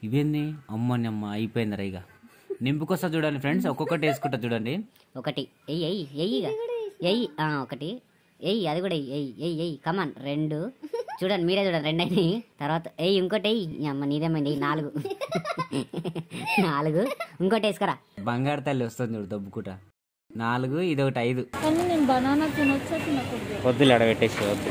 ఇవేంది అమ్మని అమ్మ అయిపోయిందిరా ఇక నింపుకొస్తా చూడండి ఫ్రెండ్స్ ఒక్కొక్కటి వేసుకుంటా చూడండి ఒకటి ఎయ్యి ఎయ్యి ఎయ్యిగా ఎయ్యి ఆ, ఒకటి ఎయ్యి అది కూడా ఎయ్యి ఎయ్యి ఎయ్యి ఎయ్యి కమాన్ రెండు చూడండి మీరే చూడండి రెండు అయినాయి తర్వాత ఎయ్యి ఇంకోటి ఎయ్యి ఈ అమ్మ నీదేమైంది ఎయ్యి నాలుగు నాలుగు ఇంకోటి వేసుకురా బంగారు తల్లి వస్తుంది చూడు దబ్బుకుట నాలుగు ఇది ఒకటి ఐదు కానీ నేను బనానా తినొచ్చా తినకూడదు వద్దులు అడబెట్టేసి వద్దు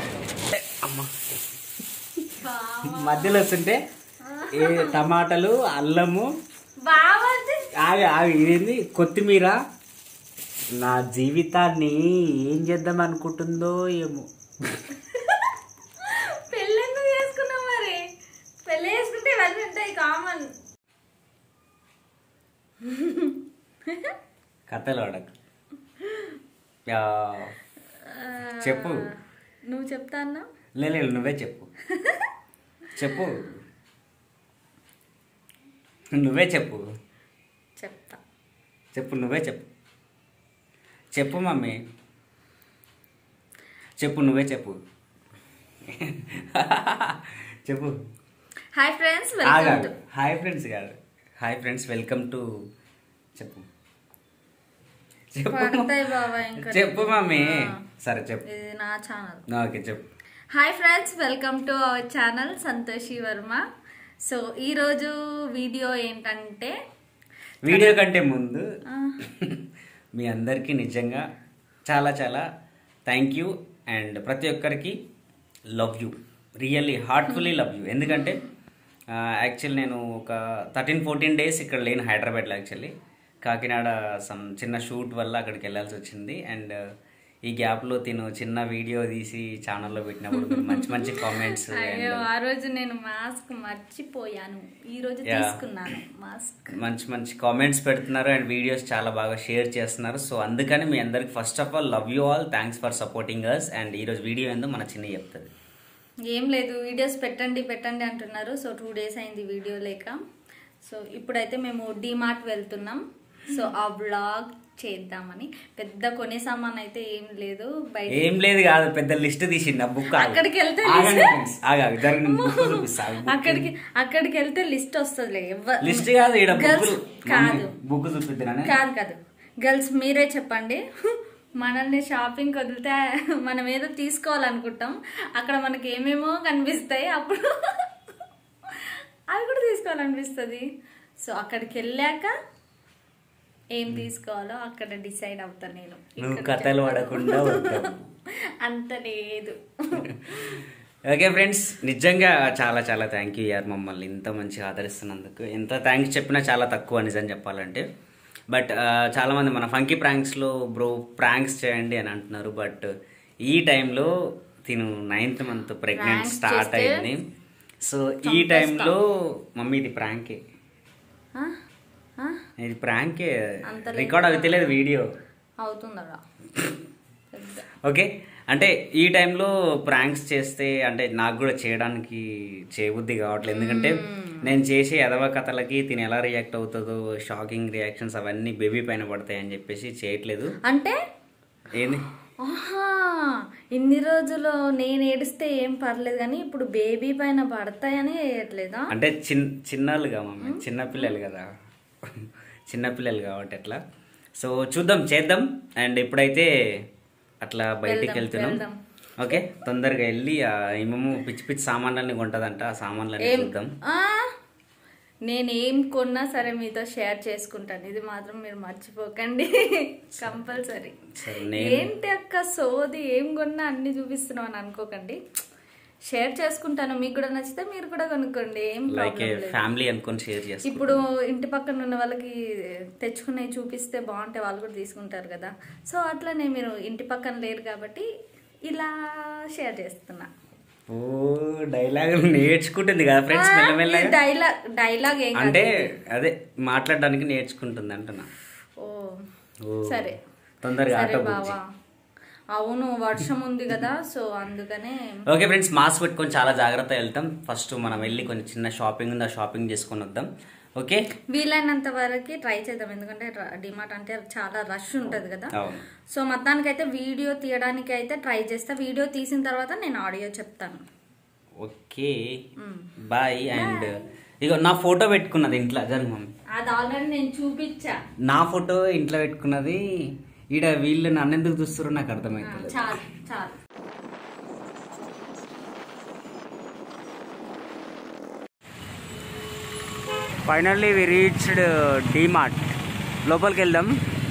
మధ్యలో వస్తుంటే ఏ టమాటాలు అల్లము ఆగి ఆగి ఇదేంది కొత్తిమీర నా జీవితాన్ని ఏం చేద్దాం అనుకుంటుందో ఏమో పెళ్ళి ఎందుకు చేసుకున్నావు మరి పెళ్ళి చేసుకుంటే ఇవన్నీ ఉంటాయి కామన్ కథలు అడగ చెప్పు నువ్వు చెప్తా అన్నా లే లేదు, నువ్వే చెప్పు చెప్పు నువ్వే చెప్పు చెప్తా చెప్పు నువ్వే చెప్పు చెప్పు మమ్మీ చెప్పు నువ్వే చెప్పు చెప్పు హాయ్ ఫ్రెండ్స్ వెల్కమ్ ఆగాగు హాయ్ ఫ్రెండ్స్ కాదు హాయ్ ఫ్రెండ్స్ వెల్కమ్ టు చెప్పు చెప్పు పడతాయి బాబా ఇంకా చెప్పు మమ్మీ సరే చెప్పు ఇది నా ఛానల్ ఓకే చెప్పు hi friends welcome to our channel Santoshi Varma so ఈరోజు వీడియో ఏంటంటే వీడియో కంటే ముందు మీ అందరికీ నిజంగా చాలా చాలా థ్యాంక్ యూ అండ్ ప్రతి ఒక్కరికి love you really heartfully love you ఎందుకంటే యాక్చువల్ నేను ఒక థర్టీన్ ఫోర్టీన్ డేస్ ఇక్కడ లేను హైదరాబాద్లో యాక్చువల్లీ కాకినాడ సమ్ చిన్న షూట్ వల్ల అక్కడికి వెళ్ళాల్సి వచ్చింది అండ్ ఈ గ్యాప్లో తిను చిన్న వీడియో తీసి ఛానల్లో పెట్టినప్పుడు మీరు మంచి మంచి కామెంట్స్ అయ్యో అండ్ ఆ రోజు నేను మాస్క్ మర్చిపోయాను ఈ రోజు Yeah. తీసుకున్నాను మాస్క్ మంచి మంచి కామెంట్స్ పెడుతున్నారు అండ్ వీడియోస్ చాలా బాగా షేర్ చేస్తున్నారు సో అందుకని మీ అందరికి first of all love you all thanks for supporting us and ఈరోజు వీడియో ఏందో మన చిన్న చెప్తుంది ఏం లేదు వీడియోస్ పెట్టండి పెట్టండి అంటున్నారు సో టూ డేస్ అయింది వీడియో లేక సో ఇప్పుడైతే మేము డిమార్ట్ వెళ్తున్నాం సో ఆ బ్లాగ్ చేద్దామని పెద్ద కొనే సామాన్ అయితే ఏం లేదు బయట ఏం లేదు కాదు పెద్ద లిస్ట్ తీసింది ఆ బుక్ అక్కడికి వెళ్తే అక్కడికి అక్కడికి వెళ్తే లిస్ట్ వస్తుందిలే ఎవ్వ- లిస్ట్ కాదు ఈడ Girls బుక్ కాదు బుక్ చూపిద్దానని కాదు కాదు గర్ల్స్ మీరే చెప్పండి మనల్ని షాపింగ్ వదిలితే మనం ఏదో తీసుకోవాలనుకుంటాం అక్కడ మనకి ఏమేమో కనిపిస్తాయి అప్పుడు అవి కూడా తీసుకోవాలనిపిస్తుంది సో అక్కడికి వెళ్ళాక ఏం తీసుకోవాలో అక్కడ డిసైడ్ అవుతాను నేను నువ్వు ఇక్కడికి కథలు వెళ్ళాను. పడకుండా వద్దాం అంత లేదు ఓకే ఫ్రెండ్స్ నిజంగా చాలా చాలా థ్యాంక్ యూ యార్ మమ్మల్ని ఇంత మంచిగా ఆదరిస్తున్నందుకు ఎంత థ్యాంక్స్ చెప్పినా చాలా తక్కువ నిజం చెప్పాలంటే బట్ చాలా మంది మన ఫంకీ ప్రాంక్స్లో బ్రో ప్రాంక్స్ చేయండి అని అంటున్నారు బట్ ఈ టైంలో తిను ninth month pregnant Pranks start చేస్తే అయింది సో ఈ టైంలో మమ్మీ ఇది ప్రాంకే ఆ? ఆ? ఇది ప్రాంకే అంత రికార్డ్ అవుతలేదు వీడియో అవుతుందరా పెద్ద ఓకే అంటే ఈ టైంలో ప్రాంక్స్ చేస్తే అంటే నాకు కూడా చేయడానికి చేయబుద్ధి కావట్లేదు ఎందుకంటే నేను చేసే ఎదవ కథలకి తిని ఎలా రియాక్ట్ అవుతుందో షాకింగ్ రియాక్షన్స్ అవన్నీ బేబీ పైన పడతాయి అని చెప్పేసి చేయట్లేదు అంటే ఏంది ఆహా ఇన్ని రోజులు నేను ఏడిస్తే ఏం పర్లేదు కానీ ఇప్పుడు బేబీ పైన పడతాయని వేయట్లేదా అంటే చిన్ చిన్నోళ్ళుగా మమ్మీ చిన్నపిల్లలు కదా చిన్నపిల్లలు కాబట్టి అట్లా సో చూద్దాం చేద్దాం అండ్ ఇప్పుడైతే అట్లా బయటికి వెళ్దాం, వెళ్తున్నాం వెళ్దాం. ఓకే తొందరగా వెళ్ళి ఆ ఏమేమో పిచ్చి పిచ్చి సామాన్లన్నీ కొంటదంట ఆ సామాన్లన్నీ ఏం చూద్దాం ఆ, నేను ఏం కొన్నా సరే మీతో షేర్ చేసుకుంటాను ఇది మాత్రం మీరు మర్చిపోకండి కంపల్సరీ సరే నేను ఏంటి అక్క సోది ఏం కొన్నా అన్ని చూపిస్తున్నావు అని అనుకోకండి షేర్ చేసుకుంటాను మీకు కూడా నచ్చితే మీరు కూడా కొనుక్కోండి ఏం లైక్ ప్రాబ్లం లేదు ఫ్యామిలీ అనుకొని షేర్ చేస్తాం ఇప్పుడు ఇంటి పక్కన ఉన్న వాళ్ళకి తెచ్చుకునే చూపిస్తే బాగుంటే వాళ్ళు కూడా తీసుకుంటారు కదా సో అట్లనే మీరు ఇంటి పక్కన లేరు కాబట్టి ఇలా షేర్ చేస్తున్నా ఓ డైలాగ్ నేర్చుకుంటుంది కదా ఫ్రెండ్స్ మెల్లమెల్లగా డైలాగ్ డైలాగ్ ఏం కాదు. అంటే అదే మాట్లాడడానికి నేర్చుకుంటుంది అంటున్నా ఓ ఓ, సరే తొందరగా సరే ఆటో బుక్ బావా అవును వర్షం ఉంది కదా సో అందుకనే ఓకే ఫ్రెండ్స్ మాస్క్ పెట్టుకొని చాలా జాగ్రత్తగా వెళ్తాం ఫస్ట్ మనం వెళ్ళి కొంచెం చిన్న షాపింగ్ ఉంది ఆ షాపింగ్ చేసుకొని వద్దాం ఓకే వీలైనంత వరకు ట్రై చేద్దాం ఎందుకంటే డిమార్ట్ అంటే చాలా రష్ ఉంటది కదా అవును సో మొత్తానికైతే వీడియో తీయడానికి అయితే ట్రై చేస్తా వీడియో తీసిన తర్వాత నేను ఆడియో చెప్తాను ఓకే బాయ్ అండ్ ఇగో నా ఫోటో పెట్టుకున్నది ఇంట్లో జరుగు మమ్మీ అది ఆల్రెడీ నేను చూపించా నా ఫోటో ఇంట్లో పెట్టుకున్నది ఈడ వీళ్ళు నన్ను ఎందుకు చూస్తారో నాకు ఆ, అర్థమవుతుంది చాలు చాలు ఫైనల్లీ వి రీచ్డ్ డిమార్ట్ లోపలికి వెళ్దాం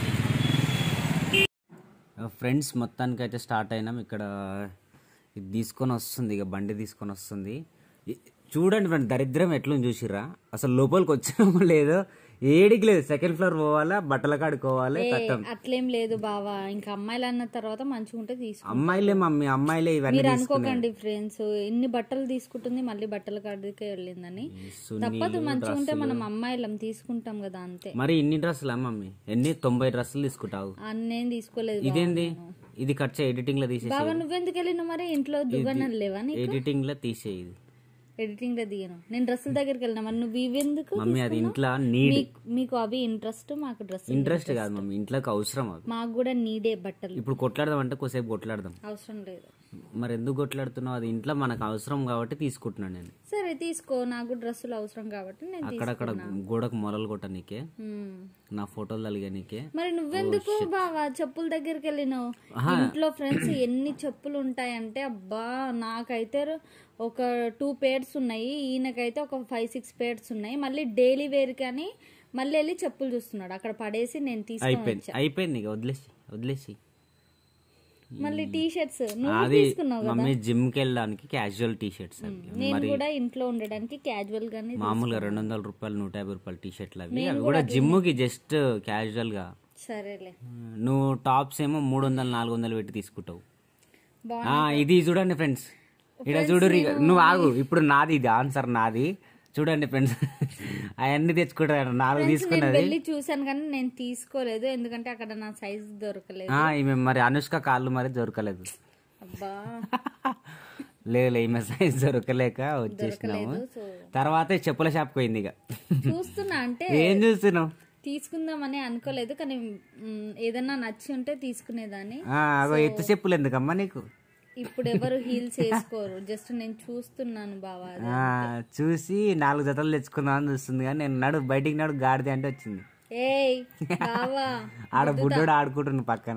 ఫ్రెండ్స్ మొత్తానికి అయితే స్టార్ట్ అయినాం ఇక్కడ ఇది తీసుకొని వస్తుంది ఇక బండి తీసుకొని వస్తుంది ఇ- చూడండి ఫ్రెండ్ దరిద్రం ఎట్లా చూసిర్రా అసలు లోపలికి వచ్చినామో లేదో ఏడికి లేదు సెకండ్ ఫ్లోర్ పోవాలా బట్టల కాడుకోవాలి కట్టం అట్లేం లేదు బావా ఇంకా అమ్మాయిలు అన్న తర్వాత మంచిగా ఉంటే తీసుకో అమ్మాయిలే మమ్మీ అమ్మాయిలే ఇవన్నీ మీరు తీసుకున్నాయి. అనుకోకండి ఫ్రెండ్స్ ఎన్ని బట్టలు తీసుకుంటుంది మళ్ళీ బట్టల కాడికే వెళ్ళిందని సున్నీలు, తప్పదు మంచిగా ఉంటే మనం అమ్మాయిలం తీసుకుంటాం కదా అంతే మరి ఇన్ని డ్రెస్సులా మమ్మీ ఎన్ని తొంభై డ్రెస్సులు తీసుకుంటావు అన్నేం తీసుకోలేదు బావ. ఇదేంది ఇది కట్ చేయి ఎడిటింగ్ లో తీసేసి బావా నువ్వెందుకు వెళ్ళినావు మరి ఇంట్లో దువ్వనలు లేవా నీకు ఎడిటింగ్ లో తీసేయి ఇది ఎడిటింగ్ లో దిగను నేను డ్రెస్సుల దగ్గరికి వెళ్ళినా మరి నువ్వు ఇవెందుకు మమ్మీ అది ఇంట్లో నీడ్ మీకు మీకు అవి ఇంట్రెస్ట్ మాకు డ్రెస్ ఇంట్రెస్ట్ కాదు మమ్మీ ఇంట్లోకి అవసరం అవి మాకు కూడా నీడే బట్టలు ఇప్పుడు కొట్లాడదాం అంటే కొద్దిసేపు కొట్లాడదాం అవసరం లేదు మరి ఎందుకు కొట్లాడుతున్నావు అది ఇంట్లో మనకు అవసరం కాబట్టి తీసుకుంటున్నాను నేను సరే తీసుకో నాకు డ్రెస్సులు అవసరం కాబట్టి నేను అక్కడక్కడ గోడకు మొరలు కొట్టనీకే మ్మ్. నా ఫోటోలు తలిగానీకే మరి నువ్వెందుకు బావా చెప్పుల దగ్గరికి వెళ్ళినావు ఇంట్లో ఫ్రెండ్స్ ఎన్ని చెప్పులు ఉంటాయంటే అబ్బా నాకైతే ఒక టూ పేర్స్ ఉన్నాయి ఈయనకైతే ఒక ఫైవ్ సిక్స్ పేర్స్ ఉన్నాయి మళ్ళీ డైలీ వేర్ కానీ మళ్ళీ వెళ్ళి చెప్పులు చూస్తున్నాడు అక్కడ పడేసి నేను తీసుకొని అయిపోయింది అయిపోయింది ఇక వదిలేసి వదిలేసి మళ్ళీ టీ షర్ట్స్ నువ్వు అది తీసుకున్నావు కదా మమ్మీ జిమ్ కి వెళ్ళడానికి క్యాజువల్ టీ షర్ట్స్ అవి నేను కూడా ఇంట్లో ఉండడానికి క్యాజువల్ గానే మామూలుగా రెండు వందల రూపాయలు నూట యాభై రూపాయలు టీ షర్ట్లు అవి అవి కూడా జిమ్ కి జస్ట్ క్యాజువల్ గా సరేలే నువ్వు టాప్స్ ఏమో మూడు వందలు నాలుగు వందలు పెట్టి తీసుకుంటావు బా ఆ, ఇది చూడండి ఫ్రెండ్స్ ఇక్కడ చూడు నువ్వు ఆగు ఇప్పుడు నాది ఇది ఆన్సర్ నాది చూడండి ఫ్రెండ్స్ అవన్నీ తెచ్చుకుంటారు నాలుగు నేను తీసుకున్నది వెళ్ళి చూసాను కానీ నేను తీసుకోలేదు ఎందుకంటే అక్కడ నా సైజ్ దొరకలేదు ఆ, ఈమె మరి అనుష్క కాళ్ళు మరి దొరకలేదు అబ్బా లేదు ఈమె సైజ్ దొరకలేక వచ్చేసినాము సో తర్వాత చెప్పుల షాప్కి పోయింది ఇక చూస్తున్నా అంటే ఏం చూస్తున్నావు తీసుకుందామని అనుకోలేదు కానీ మ్, ఏదన్నా నచ్చి ఉంటే తీసుకునేదాన్ని ఆ, అగో ఎత్తు చెప్పులు ఎందుకమ్మా నీకు ఇప్పుడు ఎవరు హీల్స్ వేసుకోరు జస్ట్ నేను చూస్తున్నాను బావా అది. ఆ, చూసి నాలుగు జతలు తెచ్చుకుందాం అని చూస్తుంది కానీ నేను నడు బయటికి నడు గాడిది అంటే వచ్చింది ఏయ్ బావా ఆడ బుడ్డోడు ఆడుకుంటున్న పక్కన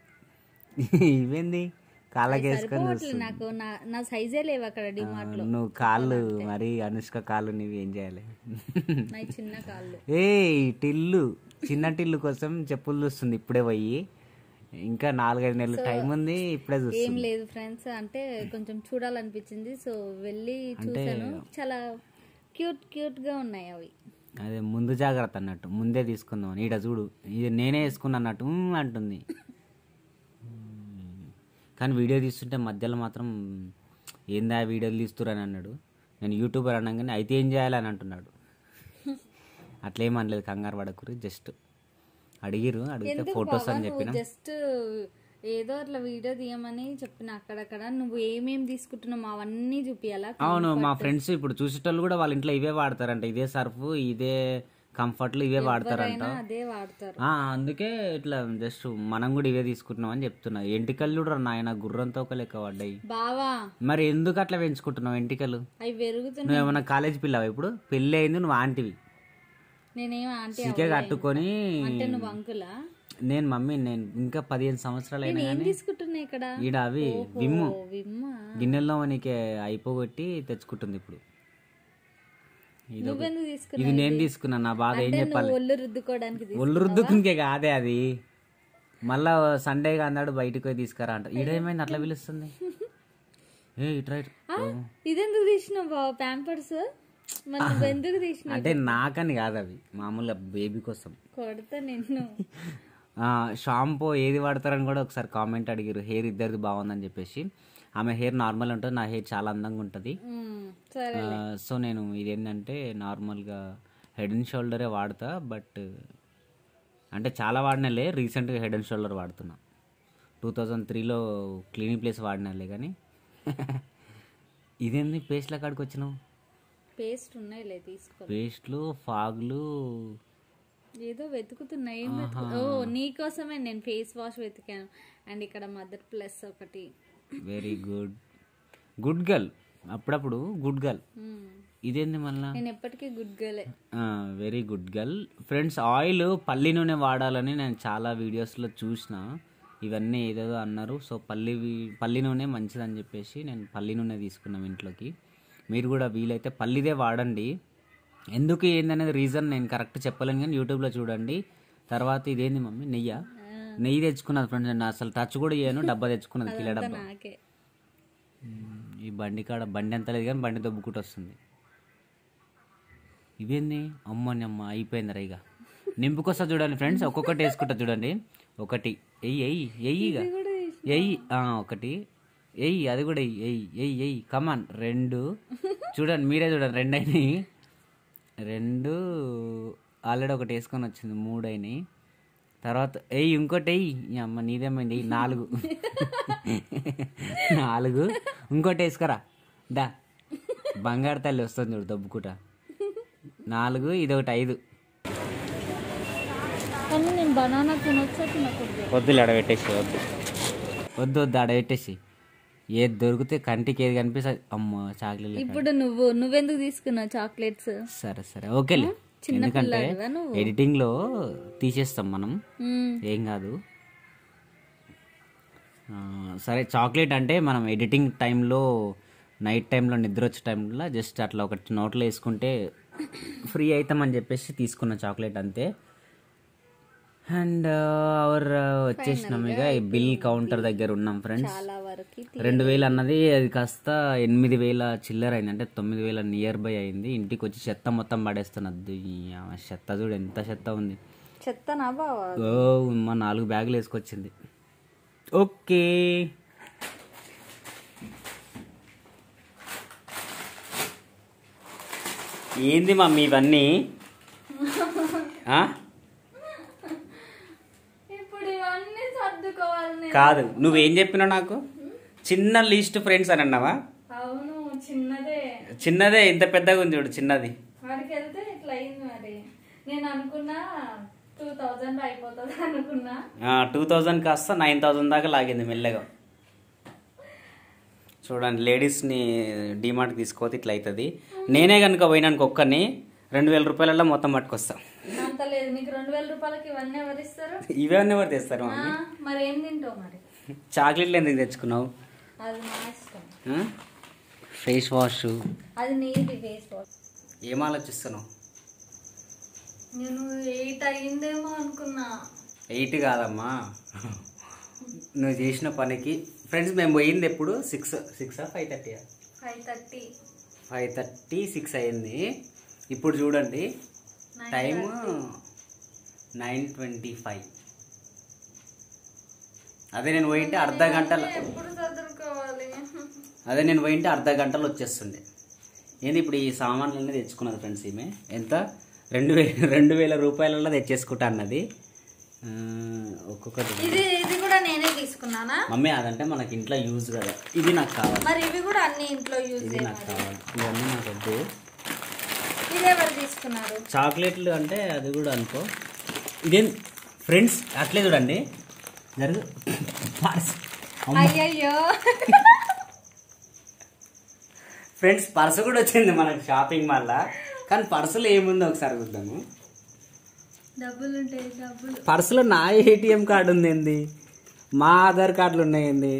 ఇవేంది కాళ్ళకేసుకొని పోవట్లే నాకు నా నా సైజే లేవు అక్కడ డిమార్ట్ లో నువ్వు కాళ్ళు మరి అనుష్క కాళ్ళు నీవు ఏం చేయాలి నా చిన్న కాళ్ళు ఏ టిల్లు చిన్న టిల్లు కోసం చెప్పులు చూస్తుంది ఇప్పుడే పోయి ఇంకా నాలుగైదు నెలలు టైం ఉంది ఇప్పుడే ఏం చూస్తుంది లేదు ఫ్రెండ్స్ అంటే కొంచెం చూడాలనిపించింది సో వెళ్ళి చూసాను చాలా క్యూట్ క్యూట్ గా ఉన్నాయి అవి అదే ముందు జాగ్రత్త అన్నట్టు ముందే తీసుకుందాం ఈడ చూడు ఇది నేనే వేసుకున్నా అన్నట్టు "ఉమ్" అంటుంది ఉమ్. కానీ వీడియో తీస్తుంటే మధ్యలో మాత్రం ఏందా వీడియోలు తీస్తురని అన్నాడు నేను యూట్యూబర్ అనగానే అయితే ఏం చేయాలని అంటున్నాడు అట్లేం అనలేదు కంగారు పడకురి జస్ట్ అడిగిరు అడిగితే ఫొటోస్ అని చెప్పిన జస్ట్ ఏదో అట్లా వీడియో తీయమని చెప్పిన అక్కడక్కడ నువ్వు ఏమేం తీసుకుంటున్నావు అవన్నీ చూపియాలా అవును మా ఫ్రెండ్స్ ఇప్పుడు చూసేటోళ్ళు కూడా వాళ్ళ ఇంట్లో ఇవే వాడతారంట ఇదే సర్ఫ్ ఇదే కంఫర్ట్లు ఇవే వాడతారంట అదే వాడతారు ఆ, అందుకే ఇట్లా జస్ట్ మనం కూడా ఇవే తీసుకుంటున్నాం అని చెప్తున్నా ఎంటికలు చూడరా నాయన గుర్రంతో ఒక లెక్క పడ్డాయి బావా మరి ఎందుకు అట్లా పెంచుకుంటున్నావు ఎంటికలు అవి పెరుగుతున్నాయి నువ్వు ఏమన్నా కాలేజ్ పిల్లవా ఇప్పుడు పెళ్ళి అయింది నువ్వు ఆంటివి నేనేం ఆంటీ సికే కట్టుకొని అంటే నువ్వు అంకులా నేను మమ్మీ నేను ఇంకా పదిహేను సంవత్సరాలు అయినా ఏం కానీ తీసుకుంటున్నా ఇక్కడ ఈడ అవి విమ్ము ఓ విమ్మా గిన్నెల్లో మనకి అయిపోగొట్టి తెచ్చుకుంటుంది ఇప్పుడు ఇది ఒక- నువ్వెందుకు తీసుకున్నావు ఇది నేను తీసుకున్నా నా బాధ ఏం చెప్పాలి నువ్వు ఒళ్ళు రుద్దుకోవడానికి తీసుకున్నావా? ఒళ్ళు రుద్దుకుంకే కాదే అది మళ్ళా సండే అన్నాడు బయటకు పోయి తీసుకురా అంట ఈడేమైంది అట్లా పిలుస్తుంది ఏ ఇటు రైట్ ఆ, ఇదెందుకు తీసినావు బావ ప్యాంపర్స్ మరి నువ్వు ఎందుకు తీసినావు అంటే నాకని కాదు అవి మామూలుగా బేబీ కోసం కొడతా నిన్ను ఆ, షాంపూ ఏది వాడతారని కూడా ఒకసారి కామెంట్ అడిగారు హెయిర్ ఇద్దరిది బాగుందని చెప్పేసి ఆమె హెయిర్ నార్మల్ ఉంటుంది నా హెయిర్ చాలా అందంగా ఉంటుంది ఉమ్, సరే సో నేను ఇదేంటంటే నార్మల్గా హెడ్ అండ్ షోల్డరే వాడతా బట్ అంటే చాలా వాడినలే రీసెంట్గా హెడ్ అండ్ షోల్డర్ వాడుతున్నా టూ థౌజండ్ త్రీలో క్లీనింగ్ ప్లేస్ వాడినలే కానీ ఇదేంది పేస్ట్ల కాడికి వచ్చినావు పేస్ట్ ఉన్నాయిలే తీసుకో పేస్ట్లు ఫాగ్లు ఏదో వెతుకుతున్నా ఏం వెతుకు ఓ నీకోసమే నేను ఫేస్ వాష్ వెతికాను అండ్ ఇక్కడ మదర్ ప్లస్ ఒకటి వెరీ గుడ్ గుడ్ గర్ల్ అప్పుడప్పుడు గుడ్ గర్ల్ ఇదేంది మళ్ళా నేను ఎప్పటికీ గుడ్ గర్లే very good girl friends oil పల్లి నూనె వాడాలని నేను చాలా వీడియోస్లో చూసిన ఇవన్నీ ఏదేదో అన్నారు సో పల్లి వి- పల్లి నూనె మంచిదని చెప్పేసి నేను పల్లి నూనె తీసుకున్నాం ఇంట్లోకి మీరు కూడా వీలైతే పల్లిదే వాడండి ఎందుకు ఏందనేది రీజన్ నేను కరెక్ట్ చెప్పలేను కానీ యూట్యూబ్లో చూడండి తర్వాత ఇదేంది మమ్మీ నెయ్యి నెయ్యి తెచ్చుకున్నది ఫ్రెండ్స్ నేను అసలు టచ్ కూడా చేయను డబ్బా తెచ్చుకున్నది కిలో డబ్బా నాకే మ్మ్. ఈ బండి కాడ బండి ఎంత లేదు కానీ బండి దొబ్బుకుంటూ వస్తుంది ఇవేంది అమ్మని అమ్మ అయిపోయింది రా ఇక నింపుకొస్తా చూడండి ఫ్రెండ్స్ ఒక్కొక్కటి వేసుకుంటా చూడండి ఒకటి ఎయ్యి ఎయ్యి ఎయ్యి ఇక ఎయ్యి ఆ, ఒకటి ఎయ్యి అది కూడా ఎయ్యి ఎయ్యి ఎయ్యి ఎయ్యి కమాన్ రెండు చూడండి మీరే చూడండి రెండు అయినాయి రెండు ఆల్రెడీ ఒకటి వేసుకొని వచ్చింది మూడు అయినాయి తర్వాత ఎయ్యి ఇంకోటి ఎయ్యి ఈ అమ్మ నీదేమైంది ఎయ్యి నాలుగు నాలుగు ఇంకోటి వేసుకురా దా బంగారు తల్లి వస్తుంది చూడు దబ్బుకుట నాలుగు ఇది ఒకటి ఐదు కానీ నేను బనానా తినొచ్చా తినకూడదు వద్దులే ఆడబెట్టేసి వద్దు వద్దు వద్దు ఆడబెట్టేసి ఏది దొరికితే కంటికి ఏది కనిపిస్తే అమ్మ చాక్లెట్ ఇప్పుడు నువ్వు నువ్వెందుకు తీసుకున్నావు చాక్లెట్స్ సరే సరే ఓకేలే ఎందుకంటే ఎడిటింగ్ లో తీసేస్తాం మనం ఏం కాదు ఆ, సరే చాక్లెట్ అంటే మనం ఎడిటింగ్ టైంలో నైట్ టైంలో నిద్ర వచ్చే టైంలో జస్ట్ అట్లా ఒకటి నోట్లో వేసుకుంటే ఫ్రీ అవుతామని చెప్పేసి తీసుకున్న చాక్లెట్ అంతే అండ్ అవర్ వచ్చేసినాం ఇక ఈ బిల్ కౌంటర్ దగ్గర ఉన్నాం ఫ్రెండ్స్ చాలా వరకు రెండు వేలు అన్నది అది కాస్త ఎనిమిది వేల చిల్లర అయింది అంటే తొమ్మిది వేల నియర్ బై అయింది ఇంటికి వచ్చి చెత్త మొత్తం పడేస్తున్నది చెత్త చూడు ఎంత చెత్త ఉంది చెత్తనా బావా ఓ మా నాలుగు బ్యాగులు వేసుకొచ్చింది ఓకే ఏంది మమ్మీ ఇవన్నీ ఆ? ఇప్పుడు ఇవన్నీ సర్దుకోవాలి నేను. కాదు నువ్వేం చెప్పినావు నాకు చిన్న లీస్ట్ ఫ్రెండ్స్ అని అన్నావా అవును చిన్నదే చిన్నదే ఇంత పెద్దగా ఉంది చూడు చిన్నది వాడికి వెళ్తే ఇట్లా అయింది మరి నేను అనుకున్నా టూ థౌజండ్ అయిపోతుంది అనుకున్నా టూ థౌజండ్ కాస్త నైన్ థౌజండ్ దాకా లాగింది మెల్లగా చూడండి లేడీస్ని డిమార్ట్ తీసుకోతే ఇట్లా అవుతుంది నేనే కనుక పోయినానికి ఒక్కని రెండు వేల రూపాయలలో మొత్తం పట్టుకొస్తా అంత లేదు నీకు రెండు వేల రూపాయలకి ఇవన్నీ ఎవరిస్తారు ఇవన్నీ ఎవరు తెస్తారు ఆ, మమ్మీ మరి ఏం తింటావు మరి చాక్లెట్లు ఎందుకు తెచ్చుకున్నావు అది నా ఇష్టం ఫేస్ వాష్ అది నీది ఫేస్ వాష్ ఏం ఆలోచిస్తున్నావు నేను ఎయిట్ అయ్యిందేమో అనుకున్నా ఎయిట్ కాదమ్మా నువ్వు చేసిన పనికి ఫ్రెండ్స్ మేము పోయింది ఎప్పుడు six six five thirty five thirty five thirty six అయింది ఇప్పుడు చూడండి టైమ్ నైన్ ట్వంటీ ఫైవ్ అదే నేను పోయింటే అర్ధ గంటల ఎప్పుడు చదువుకోవాలి అదే నేను పోయింటే అర్ధ గంటలు వచ్చేస్తుండే ఏంది ఇప్పుడు ఈ సామాన్లన్నీ తెచ్చుకున్నది ఫ్రెండ్స్ ఈమె ఎంత రెండు వేల రెండు వేల రూపాయలలో తెచ్చేసుకుంటా అన్నది ఆ, ఒక్కొక్కటి ఇది ఇది కూడా నేనే తీసుకున్నానా మమ్మీ అదంటే మనకి ఇంట్లో యూజ్ కదా ఇది నాకు కావాలి మరి ఇవి కూడా అన్ని ఇంట్లో యూజ్ ఇది నాకు కావాలి ఇవన్నీ నాకు వద్దు ఇది ఎవరు తీసుకున్నారు చాక్లెట్లు అంటే అది కూడా అనుకో ఇదేం ఫ్రెండ్స్ అట్లే చూడండి జరుగు పర్స్ అయ్యయ్యో ఫ్రెండ్స్ పర్సు కూడా వచ్చింది మనకి షాపింగ్ మాల్లో కానీ పర్సులో ఏముందో ఒకసారి చూద్దాము డబ్బులు ఉంటాయి డబ్బులు పర్సులో నా ఏటీఎం కార్డు ఉంది ఏంది మా ఆధార్ కార్డులు ఉన్నాయండి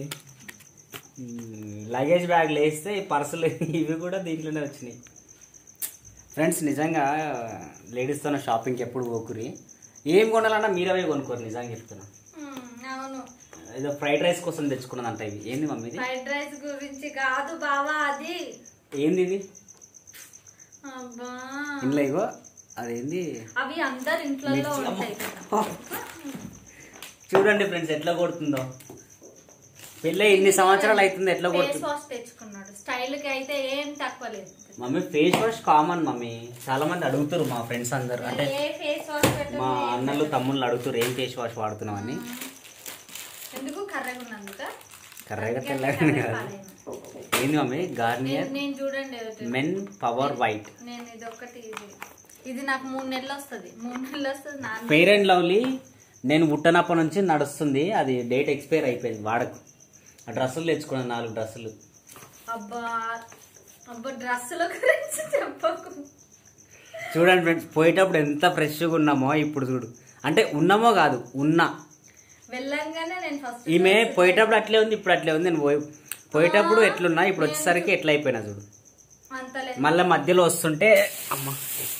లగేజ్ బ్యాగ్లు వేస్తే ఈ పర్సులు ఇవి కూడా దీంట్లోనే వచ్చినాయి ఫ్రెండ్స్ నిజంగా లేడీస్తో షాపింగ్కి ఎప్పుడు పోకురి ఏం కొనాలన్నా మీరవే కొనుక్కోరు నిజంగా చెప్తున్నా మ్మ్, అవును ఏదో ఫ్రైడ్ రైస్ కోసం తెచ్చుకున్నదంట ఇవి ఏంది మమ్మీ ఇది ఫ్రైడ్ రైస్ గురించి కాదు బావా అది ఏంది ఇది అబ్బా ఇంట్లో ఇగో అదేంది అవి అందరు ఇంట్లో ఉంటాయి కదా చూడండి ఫ్రెండ్స్ ఎట్లా కొడుతుందో పెళ్ళి ఇన్ని సంవత్సరాలు అవుతుంది ఎట్లా ఫేస్ కొడుతుంది వాష్ తెచ్చుకున్నాడు స్టైల్ కి అయితే ఏం తక్కువ లేదు mummy face wash common mummy చాలా మంది అడుగుతారు మా ఫ్రెండ్స్ అందరు అంటే ఏ ఫేస్ వాష్ పెట్టు మా అన్నలు తమ్ముళ్ళు అడుగుతారు ఏం ఫేస్ వాష్ వాడుతున్నావు అని ఎందుకు కర్రగా ఉన్నందుక కర్రగా తెల్లగా కాదు ఏంది మమ్మీ గార్నియర్ నేను నేను చూడండి ఒకటి. మెన్ పవర్ వైట్ నేను ఇది ఒకటి ఇది ఇది నాకు మూడు నెలలు వస్తుంది మూడు నెలలు వస్తుంది నా ఫెయిర్ అండ్ లవ్లీ నేను పుట్టనప్పటి నుంచి నడుస్తుంది అది డేట్ ఎక్స్పైర్ అయిపోయింది వాడకు ఆ డ్రెస్సులు తెచ్చుకున్నాను నాలుగు డ్రెస్సులు అబ్బా అబ్బో డ్రెస్సుల గురించి చెప్పకు చూడండి ఫ్రెండ్స్ పోయేటప్పుడు ఎంత ఫ్రెష్గా ఉన్నామో ఇప్పుడు చూడు అంటే ఉన్నామో కాదు ఉన్నా వెళ్ళంగానే నేను ఫస్ట్ ఈమె పోయేటప్పుడు అట్లే ఉంది ఇప్పుడు అట్లే ఉంది నేను పోయి పోయేటప్పుడు ఎట్లున్నా ఇప్పుడు వచ్చేసరికి ఎట్లా అయిపోయినా చూడు అంతలే మళ్ళీ మధ్యలో వస్తుంటే అమ్మ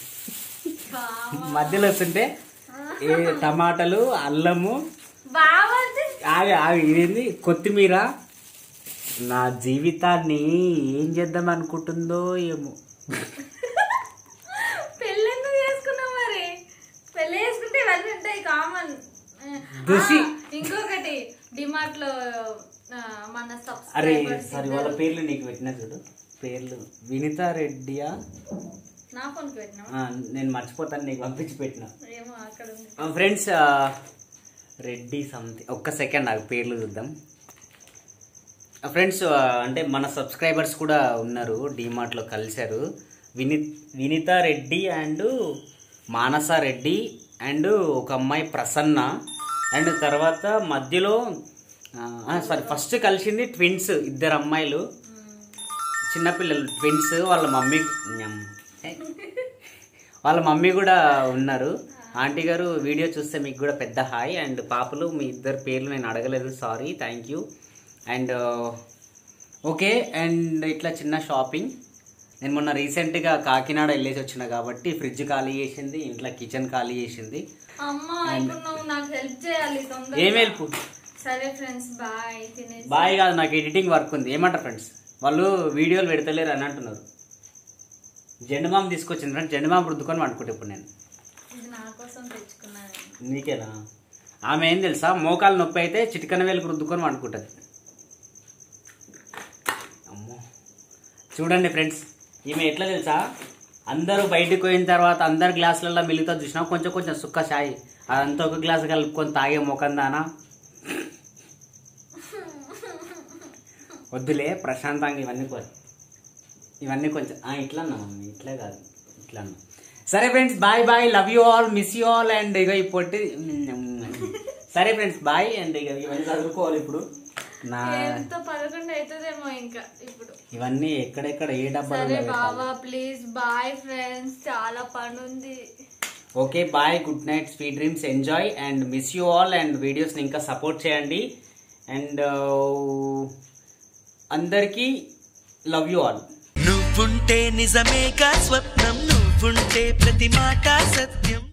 మధ్యలో వస్తుంటే ఏ టమాటాలు అల్లము బాగా ఆగి ఆగి ఇదేంది కొత్తిమీర నా జీవితాన్ని ఏం చేద్దాం అనుకుంటుందో ఏమో పెళ్ళి ఎందుకు చేసుకున్నాం మరి పెళ్ళి చేసుకుంటే ఇవన్నీ ఉంటాయి కామన్ దుసి. ఇంకొకటి డిమార్ట్ లో ఆ, మన అరే సబ్స్క్రైబర్స్ సారీ వాళ్ళ పేర్లు నీకు పెట్టినా చూడు పేర్లు వినితా రెడ్డియా నా ఫోన్ కి పెట్టినా ఆ, నేను మర్చిపోతాను నీకు పంపించి పెట్టిన ఏమో అక్కడ ఉంది ఫ్రెండ్స్ రెడ్డి సంథింగ్ ఒక్క సెకండ్ నాకు పేర్లు చూద్దాం ఫ్రెండ్స్ అంటే మన సబ్స్క్రైబర్స్ కూడా ఉన్నారు డీమార్ట్లో కలిశారు వినిత్ వినిత రెడ్డి అండ్ మానస రెడ్డి అండ్ ఒక అమ్మాయి ప్రసన్న అండ్ తర్వాత మధ్యలో సారీ ఫస్ట్ కలిసింది ట్విన్స్ ఇద్దరు అమ్మాయిలు చిన్నపిల్లలు ట్విన్స్ వాళ్ళ మమ్మీ న్యం. వాళ్ళ మమ్మీ కూడా ఉన్నారు ఆంటీ గారు వీడియో చూస్తే మీకు కూడా పెద్ద హాయ్ అండ్ పాపలు మీ ఇద్దరు పేర్లు నేను అడగలేదు sorry thank you and okay and ఇట్లా చిన్న షాపింగ్ నేను మొన్న రీసెంట్గా కాకినాడ వెళ్ళేసి వచ్చిన కాబట్టి ఫ్రిడ్జ్ ఖాళీ చేసింది ఇంట్లో కిచెన్ ఖాళీ చేసింది అమ్మా ఇప్పుడు నువ్వు నాకు హెల్ప్ చేయాలి తొందరగా ఏం హెల్ప్ సరే ఫ్రెండ్స్ బాయ్ తినేసి బాయ్ కాదు నాకు ఎడిటింగ్ వర్క్ ఉంది ఏమంటారు ఫ్రెండ్స్ వాళ్ళు వీడియోలు పెడతలేరు అని అంటున్నారు జెండుమామ తీసుకొచ్చింది ఫ్రెండ్స్ జెండుమామ రుద్దుకొని వండుకుంటే ఇప్పుడు నేను ఇది నా కోసం తెచ్చుకున్నాను నీకేనా ఆమె ఏం తెలుసా మోకాలు నొప్పి అయితే చిటికన వేలకు రుద్దుకొని వండుకుంటుంది అమ్మో చూడండి ఫ్రెండ్స్ ఈమె ఎట్లా తెలుసా అందరూ బయటకు పోయిన తర్వాత అందరు గ్లాసులలో మిలుగుతా చూసినా కొంచెం కొంచెం సుక్క చాయ్ అదంతా ఒక గ్లాస్ కలుపుకొని తాగే ముఖం దానా వద్దులే ప్రశాంతంగా ఇవన్నీ కొ- ఇవన్నీ కొంచెం ఆ, ఇట్లా అన్నా మమ్మీ ఇట్లే కాదు ఇట్లా అన్నా సరే friends bye bye love you all miss you all and ఇక ఈ పొట్టి సరే ఫ్రెండ్స్ బాయ్ అండ్ ఇక ఇవన్నీ చదువుకోవాలి ఇప్పుడు నా ఎంత పదకొండు అవుతుందేమో ఇంకా ఇప్పుడు ఇవన్నీ ఎక్కడెక్కడ ఏ డబ్బాలో సరే పెట్టాలి బావా ప్లీజ్ బాయ్ ఫ్రెండ్స్ చాలా పని ఉంది okay bye good night sweet dreams enjoy and miss you all and వీడియోస్ని ఇంకా సపోర్ట్ చేయండి అండ్ అందరికీ లవ్ యూ ఆల్ నువ్వుంటే నిజమేగా స్వప్నం నువ్వుంటే ప్రతి మాట సత్యం